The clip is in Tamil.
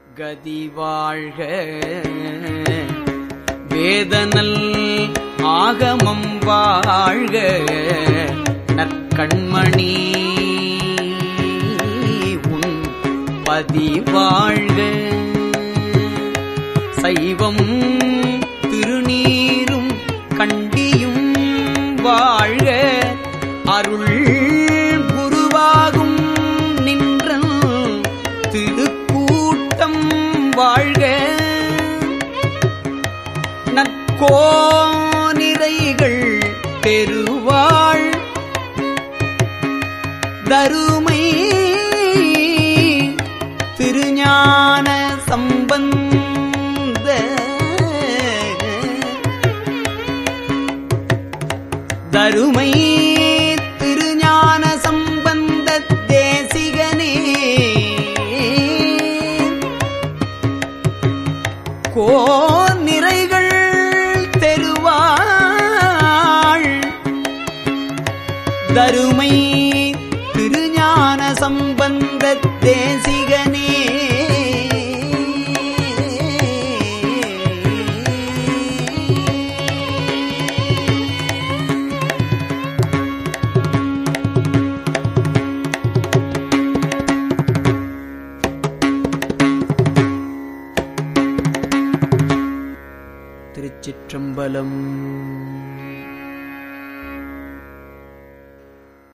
கதி வாழ்க வேதனல் ஆகமம் வாழ்க நற்கண்மணி உன் பதி வாழ்க சைவம் திருநீரும் கண்டியும் வாழ்க அருள் குருவாகும் நின்ற திருக்கூட்டம் வாழ்க நற்கோனிரைகள் பெருவாள் தருமை திருஞான சம்பந்த தருமை திருஞான சம்பந்த தேசிகனே கோநிறைகள் தெருவாள் தருமை திருஞான சம்பந்த தேசிகனே திருச்சிற்றம்பலம்